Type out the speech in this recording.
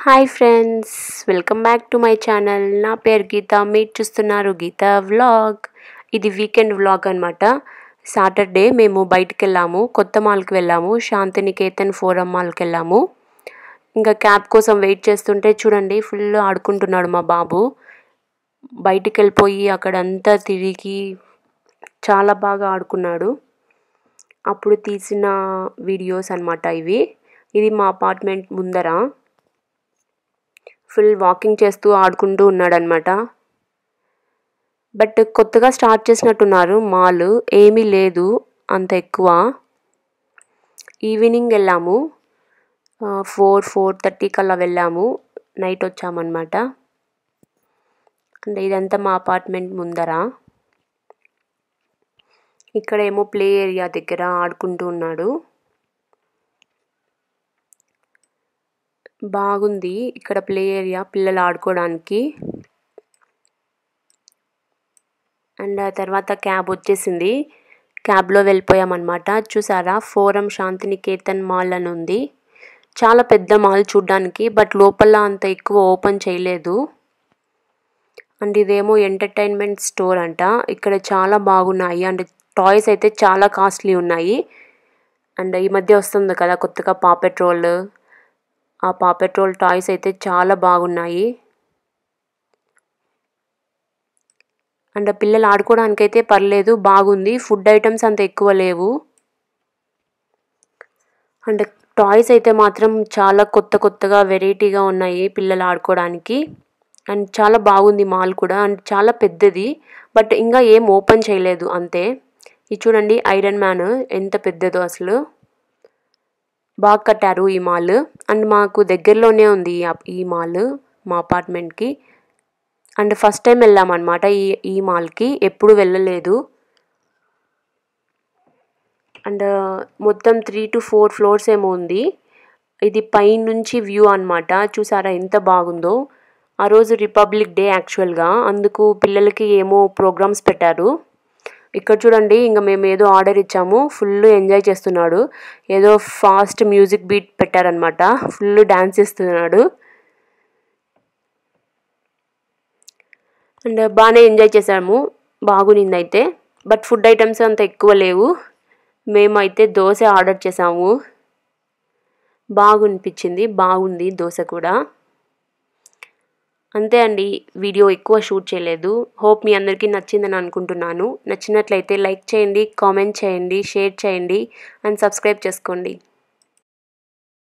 hi friends welcome back to my channel నా పేరు గీత మీరు చూస్తున్నారు గీత వ్లాగ్ ఇది వీకెండ్ వ్లాగ్ అనమాట సాటర్డే మేము బయటికి వెళ్ళాము కొత్త మాల్కి వెళ్ళాము శాంతినికేతన్ ఫోరం మాల్కి వెళ్ళాము ఇంకా క్యాబ్ కోసం వెయిట్ చేస్తుంటే చూడండి ఫుల్ ఆడుకుంటున్నాడు మా బాబు బయటికి వెళ్ళిపోయి అక్కడంతా తిరిగి చాలా బాగా ఆడుకున్నాడు అప్పుడు తీసిన వీడియోస్ అనమాట ఇవి ఇది మా అపార్ట్మెంట్ ముందర ఫుల్ వాకింగ్ చేస్తూ ఆడుకుంటూ ఉన్నాడనమాట బట్ కొత్తగా స్టార్ట్ చేసినట్టున్నారు మాల్ ఏమీ లేదు అంత ఎక్కువ ఈవినింగ్ వెళ్ళాము ఫోర్ ఫోర్ థర్టీ కల్లా వెళ్ళాము నైట్ వచ్చామన్నమాట అంటే ఇదంతా మా అపార్ట్మెంట్ ముందర ఇక్కడ ఏమో ప్లే ఏరియా దగ్గర ఆడుకుంటూ ఉన్నాడు బాగుంది ఇక్కడ ప్లే ఏరియా పిల్లలు ఆడుకోవడానికి అండ్ ఆ తర్వాత క్యాబ్ వచ్చేసింది క్యాబ్లో వెళ్ళిపోయామన్నమాట చూసారా ఫోరం శాంతినికేతన్ మాల్ అని ఉంది చాలా పెద్ద మాల్ చూడ్డానికి బట్ లోపల అంత ఎక్కువ ఓపెన్ చేయలేదు అండ్ ఇదేమో ఎంటర్టైన్మెంట్ స్టోర్ అంట ఇక్కడ చాలా బాగున్నాయి అండ్ టాయ్స్ అయితే చాలా కాస్ట్లీ ఉన్నాయి అండ్ ఈ మధ్య వస్తుంది కదా కొత్తగా పా పెట్రోల్ ఆ పా పెట్రోల్ టాయ్స్ అయితే చాలా బాగున్నాయి అండ్ పిల్లలు ఆడుకోవడానికి అయితే పర్లేదు బాగుంది ఫుడ్ ఐటమ్స్ అంత ఎక్కువ లేవు అండ్ టాయ్స్ అయితే మాత్రం చాలా కొత్త కొత్తగా వెరైటీగా ఉన్నాయి పిల్లలు ఆడుకోవడానికి అండ్ చాలా బాగుంది మాల్ కూడా అండ్ చాలా పెద్దది బట్ ఇంకా ఏం ఓపెన్ చేయలేదు అంతే ఇది చూడండి ఐరన్ మ్యాన్ ఎంత పెద్దదో అసలు బాగా కట్టారు ఈ మాల్ అండ్ మాకు దగ్గరలోనే ఉంది ఈ మాల్ మా అపార్ట్మెంట్కి అండ్ ఫస్ట్ టైం వెళ్ళామన్నమాట ఈ ఈ మాల్కి ఎప్పుడు వెళ్ళలేదు అండ్ మొత్తం త్రీ టు ఫోర్ ఫ్లోర్స్ ఏమో ఉంది ఇది పైనుంచి వ్యూ అనమాట చూసారా ఎంత బాగుందో ఆ రోజు రిపబ్లిక్ డే యాక్చువల్గా అందుకు పిల్లలకి ఏమో ప్రోగ్రామ్స్ పెట్టారు ఇక్కడ చూడండి ఇంకా మేము ఏదో ఆర్డర్ ఇచ్చాము ఫుల్ ఎంజాయ్ చేస్తున్నాడు ఏదో ఫాస్ట్ మ్యూజిక్ బీట్ పెట్టారనమాట ఫుల్ డ్యాన్స్ చేస్తున్నాడు అండ్ బాగానే ఎంజాయ్ చేసాము బాగునింది అయితే బట్ ఫుడ్ ఐటమ్స్ అంత ఎక్కువ లేవు మేమైతే దోశ ఆర్డర్ చేసాము బాగునిపించింది బాగుంది దోశ కూడా అంతే అండి వీడియో ఎక్కువ షూట్ చేయలేదు హోప్ మీ అందరికీ నచ్చిందని అనుకుంటున్నాను నచ్చినట్లయితే లైక్ చేయండి కామెంట్ చేయండి షేర్ చేయండి అండ్ సబ్స్క్రైబ్ చేసుకోండి